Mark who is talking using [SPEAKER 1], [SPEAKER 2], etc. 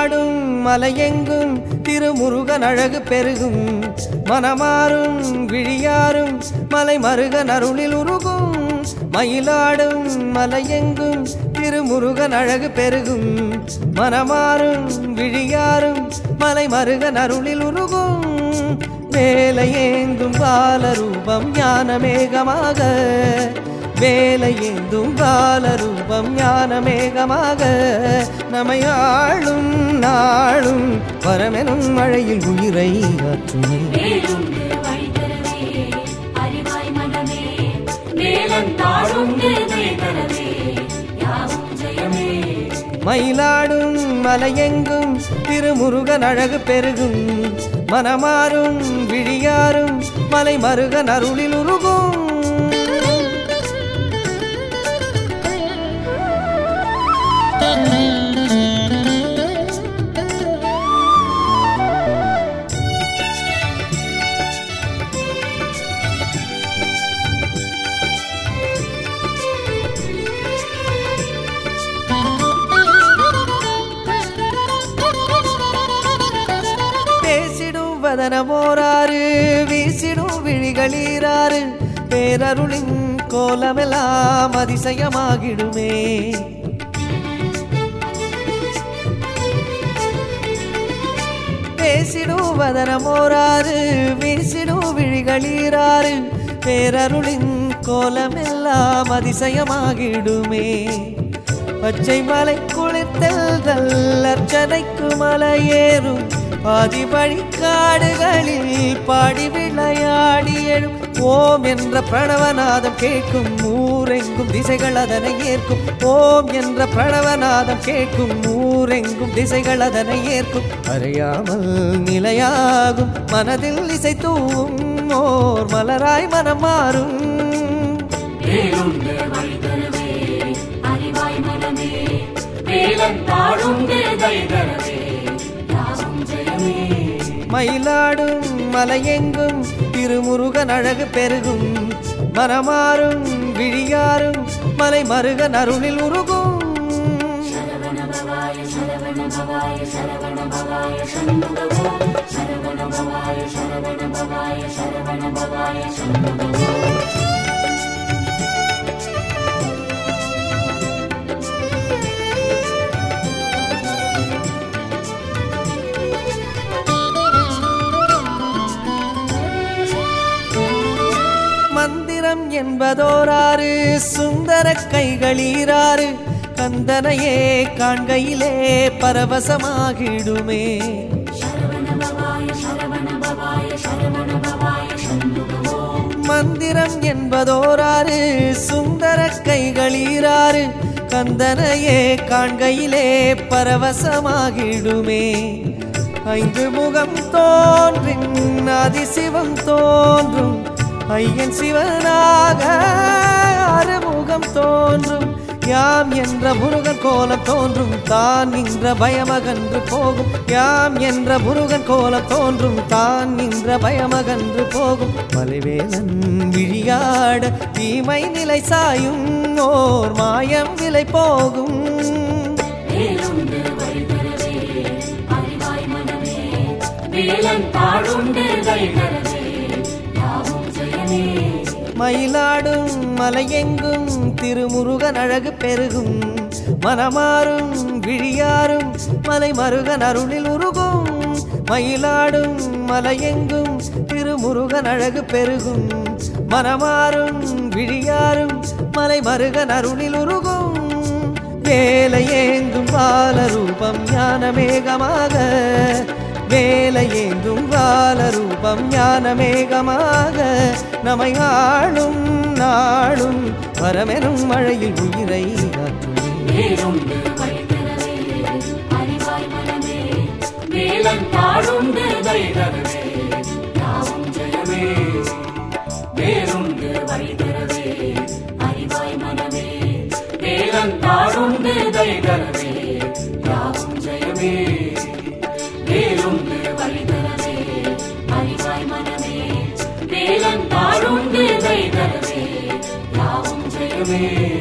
[SPEAKER 1] மயிலாடும் மலையெங்கும் திருமுருகன் அழகு பெருகும் மனமாறும் விழியாரும் மலை மருகன் அருளில் உருகும் மயிலாடும் மலையெங்கும் திருமுருகன் அழகு பெருகும் மனமாறும் விழியாரும் மலை மருகன் அருளில் உருகும் வேலையேந்தும் பாலரூபம் ஞானமேகமாக வேலையேந்தும் பாலரூபம் ஞானமேகமாக நமையாளும் நாளும் வரமெனும் மழையில் உயிரை ஆற்றுமே
[SPEAKER 2] வேலுண்டு வழிதரவே அறிவாய் மனமே வேலன் தாழுண்டு தரவே யாவும் ஜெயமே
[SPEAKER 1] மயிலாடும் மலையெங்கும் திருமுருகன் அழகு பெருகும் மனமாறும் விழியாரும் மலை மருகன் அருளில் உருகும் பேசிடும் வதனமோராறு வீசிடும் விழிகளீராறு பேரருளின் கோலமெல்லாம் அதிசயமாகிடுமே பேசிடும் வதனமோராறு வீசிடும் விழிகளீராறு பேரருளின் கோலமெல்லாம் அதிசயமாகிடுமே பச்சை மலை குளித்தல் அர்ச்சனைக்கு மலையேறும் பாதி வழிக்காடுகளில் பாடி விளையாடி எழும் ஓம் என்ற பிரணவநாதம் கேட்கும் ஊரெங்கும் திசைகள் அதனை ஏற்கும் ஓம் என்ற பிரணவநாதம் கேட்கும் ஊரெங்கும் திசைகள் அதனை ஏற்கும் அறியாமல் நிலையாகும் மனதில் இசை தூவும் ஓர் மலராய் மனம் மாறும்
[SPEAKER 2] வேலுண்டு வழிதரவே அறிவாய் மனமே வேலன் தாழுண்டு தரவே யாவும் ஜெயமே
[SPEAKER 1] மயிலாடும் மலையெங்கும் திருமுருகன் அழகு பெருகும் மனமாறும் விழியாரும் மலை மருகன் அருளில் உருகும்
[SPEAKER 2] சரவண பவாய சரவண பவாய சரவண பவாய சண்முகவோ சரவண பவாய சரவண பவாய சரவண பவாய சண்முகவோ
[SPEAKER 1] மந்திரம் என்பதோராறு சுந்தர கைகளீராறு கந்தனையே காண்கையிலே பரவசமாகிடுமே
[SPEAKER 2] சரவண பவாய சரவண பவாய சரவண பவாய சண்முகவோ
[SPEAKER 1] மந்திரம் என்பதோராறு சுந்தர கைகளீராறு கந்தனையே காண்கையிலே பரவசமாகிடுமே ஐந்து முகம் தோன்றின் அதிசிவம் தோன்றும் ஐயன் சிவனாக அறுமுகம் தோன்றும் யாம் என்ற முருகன் கோலம் தோன்றும் தான் நின்ற பயமகன்று போகும் யாம் என்ற முருகன் கோலம் தோன்றும் தான் நின்ற பயமகன்று போகும் மலைவேலன் விழியாட தீமை நிலை சாயும் ஓர் மாயம் விலை போகும்
[SPEAKER 2] வேலுண்டு வழிதரவே அறிவாய் மனமே வேலன் தாழுண்டு தரவே யாவும் ஜெயமே
[SPEAKER 1] மயிலாடும் மலையெங்கும் திருமுருகன் அழகு பெருகும் மனமாறும் விழியாரும் மலை மருகன் அருளில் உருகும் மயிலாடும் மலையெங்கும் திருமுருகன் அழகு பெருகும் மனமாறும் விழியாரும் மலை மருகன் அருளில் உருகும் வேலையேந்தும் பாலரூபம் ஞானமேகமாக வேலையேந்தும் பாலரூபம் ஞானமேகமாக நமை ஆளும் நாளும் வரமெனும் மழையில் உயிரை காற்றுமே
[SPEAKER 2] வேலுண்டு வழிதரவே அறிவாய் மனமே வேலன் தாழுண்டு தரவே யாவும் ஜெயமே வேலுண்டு வழிதரவே அறிவாய் மனமே வேலன் தாழுண்டு தரவே யாவும் ஜெயமே வேலுண்டு வழிதரவே அறிவாய் மனமே வேலன் தாழுண்டு தரவே யாவும் ஜெயமே